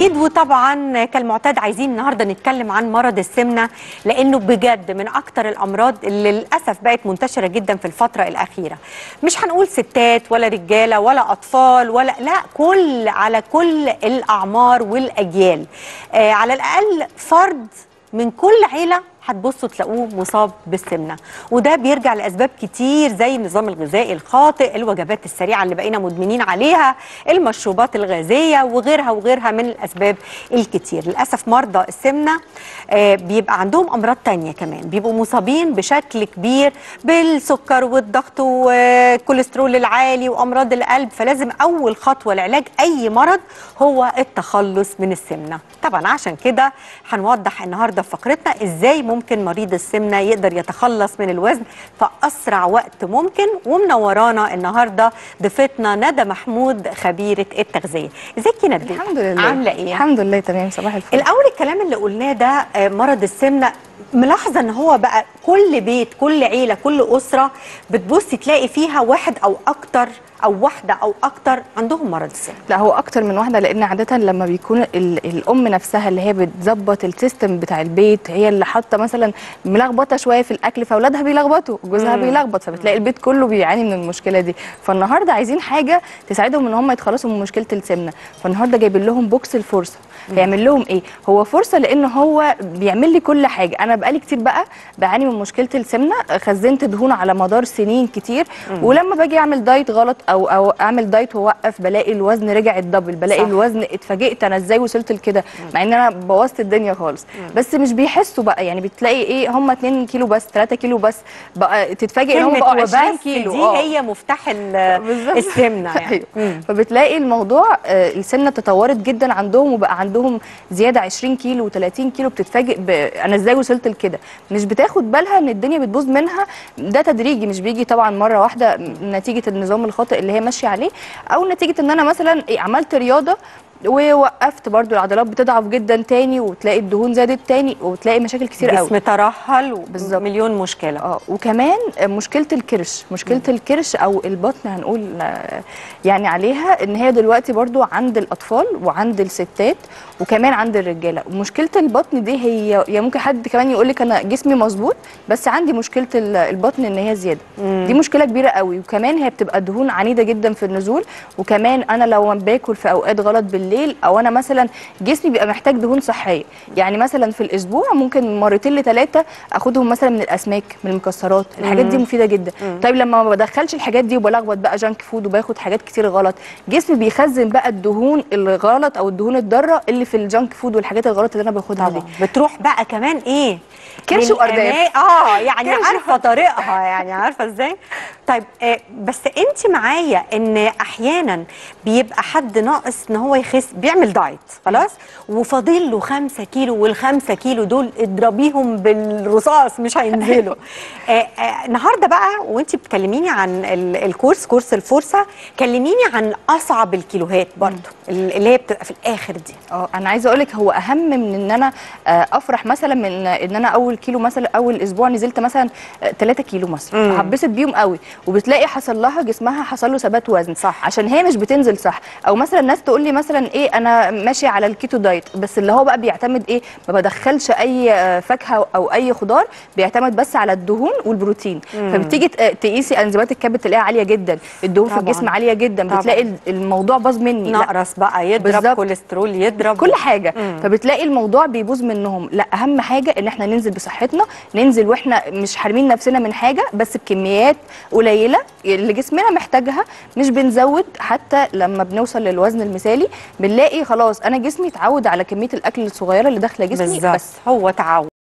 اكيد وطبعا كالمعتاد عايزين النهارده نتكلم عن مرض السمنه لانه بجد من اكتر الامراض اللي للاسف بقت منتشره جدا في الفتره الاخيره مش هنقول ستات ولا رجاله ولا اطفال ولا لا كل على كل الاعمار والاجيال آه على الاقل فرد من كل عيله هتبصوا تلاقوه مصاب بالسمنه وده بيرجع لاسباب كتير زي النظام الغذائي الخاطئ الوجبات السريعه اللي بقينا مدمنين عليها المشروبات الغازيه وغيرها وغيرها من الاسباب الكتير للاسف مرضى السمنه آه بيبقى عندهم امراض تانية كمان بيبقوا مصابين بشكل كبير بالسكر والضغط والكوليسترول العالي وامراض القلب فلازم اول خطوه لعلاج اي مرض هو التخلص من السمنه طبعا عشان كده هنوضح النهارده في فقرتنا ازاي ممكن مريض السمنه يقدر يتخلص من الوزن في اسرع وقت ممكن ومنورانا النهارده ضيفتنا ندى محمود خبيره التغذيه ازيك يا ندى الحمد لله عامله ايه الحمد لله تمام صباح الفل الاول الكلام اللي قلناه ده آه، مرض السمنه ملاحظه ان هو بقى كل بيت كل عيله كل اسره بتبصي تلاقي فيها واحد او اكتر او واحده او اكتر عندهم مرض السمنه لا هو اكتر من واحده لان عاده لما بيكون ال- الام نفسها اللي هي بتظبط السيستم بتاع البيت هي اللي حاطه مثلا ملخبطه شويه في الاكل فاولادها بيلخبطوا جوزها مم. بيلخبط فبتلاقي البيت كله بيعاني من المشكله دي فالنهارده عايزين حاجه تساعدهم ان هم يتخلصوا من مشكله السمنه فالنهارده جايبين لهم بوكس الفرصه هيعمل لهم ايه هو فرصه لان هو بيعمل لي كل حاجه انا بقالي كتير بقى بعاني من مشكله السمنه خزنت دهون على مدار سنين كتير ولما باجي اعمل دايت غلط او او اعمل دايت واوقف بلاقي الوزن رجع الدبل بلاقي صح. الوزن اتفاجئت انا ازاي وصلت لكده مع ان انا بوظت الدنيا خالص بس مش بيحسوا بقى يعني بتلاقي ايه هم 2 كيلو بس 3 كيلو بس بقى تتفاجئ ان هم كلمه بقوا 20 وبس كيلو دي آه. هي مفتاح ال- بالظبط. السمنه يعني أيوة. مم. فبتلاقي الموضوع آه، السمنه تطورت جدا عندهم وبقى عندهم زياده 20 كيلو و30 كيلو بتتفاجئ ب... انا ازاي وصلت لكده مش بتاخد بالها ان الدنيا بتبوظ منها ده تدريجي مش بيجي طبعا مره واحده نتيجه النظام الخاطئ اللي هي ماشيه عليه او نتيجه ان انا مثلا إيه، عملت رياضه ووقفت برضو العضلات بتضعف جدا تاني وتلاقي الدهون زادت تاني وتلاقي مشاكل كتير قوي جسم ترهل بالظبط. ومليون مشكله اه وكمان مشكله الكرش مشكله الكرش او البطن هنقول آه، يعني عليها ان هي دلوقتي برضو عند الاطفال وعند الستات وكمان عند الرجاله ومشكله البطن دي هي يعني ممكن حد كمان يقول لك انا جسمي مظبوط بس عندي مشكله ال- البطن ان هي زياده دي مشكله كبيره قوي وكمان هي بتبقى دهون عنيده جدا في النزول وكمان انا لو باكل في اوقات غلط بالليل او انا مثلا جسمي بيبقى محتاج دهون صحيه يعني مثلا في الاسبوع ممكن مرتين لثلاثه اخدهم مثلا من الاسماك من المكسرات الحاجات دي مفيده جدا طيب لما ما بدخلش الحاجات دي وبلخبط بقى جانك فود وباخد حاجات كتير غلط جسمي بيخزن بقى الدهون الغلط او الدهون الضاره اللي في الجانك فود والحاجات الغلط اللي انا باخدها دي طبعا بتروح بقى كمان ايه كرش من وأرداف. أما- اه يعني كرش عارفه طريقها يعني عارفه ازاي طيب آه بس انت معايا ان احيانا بيبقى حد ناقص ان هو يخس بيعمل دايت خلاص وفاضل له 5 كيلو والخمسة كيلو دول اضربيهم بالرصاص مش هينزلوا آه آه النهارده بقى وانت بتكلميني عن ال- الكورس كورس الفرصه كلميني عن اصعب الكيلوهات برضو اللي هي بتبقى في الاخر دي اه انا عايزه اقول لك هو اهم من ان انا آه، افرح مثلا من ان انا اول كيلو مثلا اول اسبوع نزلت مثلا 3 كيلو مثلا مم. فهبسط بيهم قوي وبتلاقي حصل لها جسمها حصل له ثبات وزن صح. عشان هي مش بتنزل صح او مثلا ناس تقول لي مثلا ايه انا ماشي على الكيتو دايت بس اللي هو بقى بيعتمد ايه ما بدخلش اي آه، فاكهه او اي خضار بيعتمد بس على الدهون والبروتين فبتيجي ت- تقيسي انزيمات الكبد تلاقيها عاليه جدا الدهون في طبعاً. الجسم عاليه جدا طبعاً. بتلاقي الموضوع باظ مني لا نقرس بقى يضرب بالظبط. كوليسترول يضرب كل حاجه مم. فبتلاقي الموضوع بيبوظ منهم لا اهم حاجه ان احنا ننزل بصحتنا ننزل واحنا مش حارمين نفسنا من حاجه بس بكميات قليله اللي جسمنا محتاجها مش بنزود حتى لما بنوصل للوزن المثالي بنلاقي خلاص انا جسمي اتعود على كميه الاكل الصغيره اللي داخله جسمي بالظبط بس هو تعود